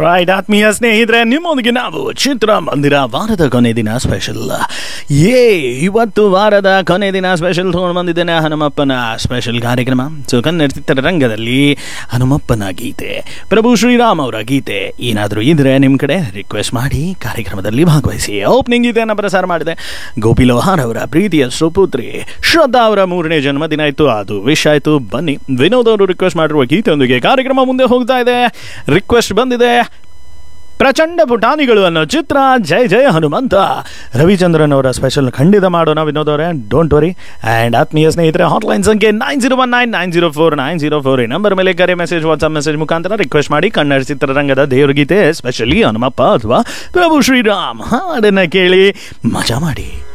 right ಆತ್ಮೀಯ ಸ್ನೇಹಿತರೆ ನಿಮ್ಮೊಂದಿಗೆ ನಾವು ಚಿತ್ರಮಂದಿರ ವಾರದ ಕೊನೆ ದಿನ ಸ್ಪೆಷಲ್ ಏ ಇವತ್ತು ವಾರದ ಕೊನೆ ದಿನ ಸ್ಪೆಷಲ್ ತಗೊಂಡು ಬಂದಿದ್ದೇನೆ ಹನುಮಪ್ಪನ ಸ್ಪೆಷಲ್ ಕಾರ್ಯಕ್ರಮ ಸೊ ಕನ್ನಡ ಚಿತ್ರರಂಗದಲ್ಲಿ ಹನುಮಪ್ಪನ ಗೀತೆ ಪ್ರಭು ಶ್ರೀರಾಮ್ ಅವರ ಗೀತೆ ಏನಾದರೂ ಇದ್ರೆ ನಿಮ್ಮ ಕಡೆ ರಿಕ್ವೆಸ್ಟ್ ಮಾಡಿ ಕಾರ್ಯಕ್ರಮದಲ್ಲಿ ಭಾಗವಹಿಸಿ ಓಪನಿಂಗ್ ಗೀತೆಯನ್ನು ಪ್ರಸಾರ ಮಾಡಿದೆ ಗೋಪಿ ಲೋಹಾರ್ ಅವರ ಪ್ರೀತಿಯ ಸುಪುತ್ರಿ ಶ್ರದ್ಧಾ ಅವರ ಮೂರನೇ ಜನ್ಮದಿನ ಇತ್ತು ಅದು ವಿಶ್ ಆಯಿತು ಬನ್ನಿ ವಿನೋದ್ ಅವರು ರಿಕ್ವೆಸ್ಟ್ ಮಾಡಿರುವ ಗೀತೆಯೊಂದಿಗೆ ಕಾರ್ಯಕ್ರಮ ಮುಂದೆ ಹೋಗ್ತಾ ಇದೆ ರಿಕ್ವೆಸ್ಟ್ ಬಂದಿದೆ ಪ್ರಚಂಡ ಪುಟಾಣಿಗಳು ಅನ್ನೋ ಚಿತ್ರ ಜಯ ಜಯ ಹನುಮಂತ ರವಿಚಂದ್ರನ್ ಅವರ ಸ್ಪೆಷಲ್ ಖಂಡಿತ ಮಾಡೋಣ ವಿನೋದ್ ಅವರೇ ಡೋಂಟ್ ವರಿ ಆ್ಯಂಡ್ ಆತ್ಮೀಯ ಸ್ನೇಹಿತರೆ ಹಾಟ್ಲೈನ್ ಸಂಖ್ಯೆ nine zero one nine nine zero four nine zero four ಈ ನಂಬರ್ ಮೇಲೆ ಕರೆ ಮೆಸೇಜ್ ವಾಟ್ಸಪ್ ಮೆಸೇಜ್ ಮುಖಾಂತರ ರಿಕ್ವೆಸ್ಟ್ ಮಾಡಿ ಕನ್ನಡ ಚಿತ್ರರಂಗದ ದೇವ್ರ ಗೀತೆ ಸ್ಪೆಷಲಿ ಹನುಮಪ್ಪ ಅಥವಾ ಪ್ರಭು ಶ್ರೀರಾಮ್ ಹಾಡನ್ನ ಕೇಳಿ ಮಜಾ ಮಾಡಿ